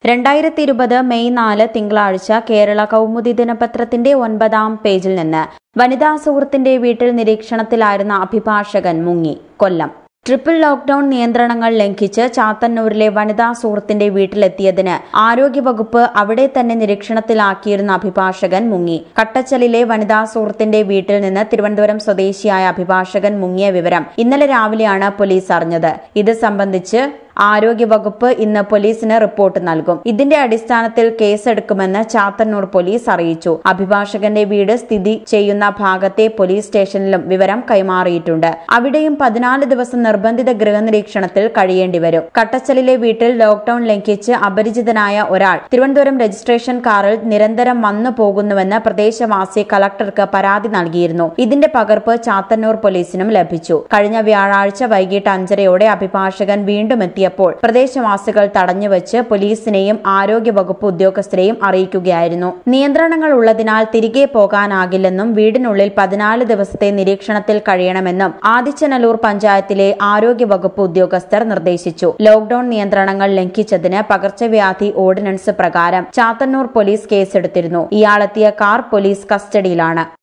രണ്ടായിരത്തി ഇരുപത് മെയ് നാല് തിങ്കളാഴ്ച കേരള കൗമുദി ദിനപത്രത്തിന്റെ ഒൻപതാം പേജിൽ നിന്ന് വനിതാ സുഹൃത്തിന്റെ വീട്ടിൽ നിരീക്ഷണത്തിലായിരുന്ന അഭിഭാഷകൻ മുങ്ങി കൊല്ലം ട്രിപ്പിൾ ലോക്ഡൌൺ നിയന്ത്രണങ്ങൾ ലംഘിച്ച് ചാത്തന്നൂരിലെ വനിതാ സുഹൃത്തിന്റെ വീട്ടിലെത്തിയതിന് ആരോഗ്യവകുപ്പ് അവിടെ തന്നെ നിരീക്ഷണത്തിലാക്കിയിരുന്ന അഭിഭാഷകൻ മുങ്ങി കട്ടച്ചലിലെ വനിതാ സുഹൃത്തിന്റെ വീട്ടിൽ നിന്ന് തിരുവനന്തപുരം സ്വദേശിയായ അഭിഭാഷകൻ മുങ്ങിയ വിവരം ഇന്നലെ രാവിലെയാണ് പോലീസ് അറിഞ്ഞത് ഇത് സംബന്ധിച്ച് ആരോഗ്യവകുപ്പ് ഇന്ന് പോലീസിന് റിപ്പോർട്ട് നൽകും ഇതിന്റെ അടിസ്ഥാനത്തിൽ കേസെടുക്കുമെന്ന് ചാത്തന്നൂർ പോലീസ് അറിയിച്ചു അഭിഭാഷകന്റെ വീട് സ്ഥിതി ചെയ്യുന്ന ഭാഗത്തെ പോലീസ് സ്റ്റേഷനിലും വിവരം കൈമാറിയിട്ടുണ്ട് അവിടെയും പതിനാല് ദിവസം നിർബന്ധിത ഗൃഹനിരീക്ഷണത്തിൽ കഴിയേണ്ടി വരും കട്ടച്ചലിലെ വീട്ടിൽ ലോക്ഡൌൺ ലംഘിച്ച് അപരിചിതനായ ഒരാൾ തിരുവനന്തപുരം രജിസ്ട്രേഷൻ കാറിൽ നിരന്തരം വന്നു പോകുന്നുവെന്ന് പ്രദേശവാസി കളക്ടർക്ക് പരാതി നൽകിയിരുന്നു ഇതിന്റെ പകർപ്പ് ചാത്തന്നൂർ പോലീസിനും ലഭിച്ചു കഴിഞ്ഞ വ്യാഴാഴ്ച വൈകിട്ട് അഞ്ചരയോടെ അഭിഭാഷകൻ വീണ്ടും എത്തിയപ്പോൾ പ്രദേശവാസികൾ തടഞ്ഞുവച്ച് പോലീസിനെയും ആരോഗ്യവകുപ്പ് ഉദ്യോഗസ്ഥരെയും അറിയിക്കുകയായിരുന്നു നിയന്ത്രണങ്ങൾ ഉള്ളതിനാൽ തിരികെ പോകാനാകില്ലെന്നും വീടിനുള്ളിൽ പതിനാല് ദിവസത്തെ നിരീക്ഷണത്തിൽ കഴിയണമെന്നും ആദിച്ചനല്ലൂർ പഞ്ചായത്തിലെ ആരോഗ്യവകുപ്പ് ഉദ്യോഗസ്ഥർ നിർദ്ദേശിച്ചു ലോക്ഡൌൺ നിയന്ത്രണങ്ങൾ ലംഘിച്ചതിന് പകർച്ചവ്യാധി ഓർഡിനൻസ് പ്രകാരം ചാത്തന്നൂർ പോലീസ് കേസെടുത്തിരുന്നു ഇയാളെത്തിയ കാർ പോലീസ് കസ്റ്റഡിയിലാണ്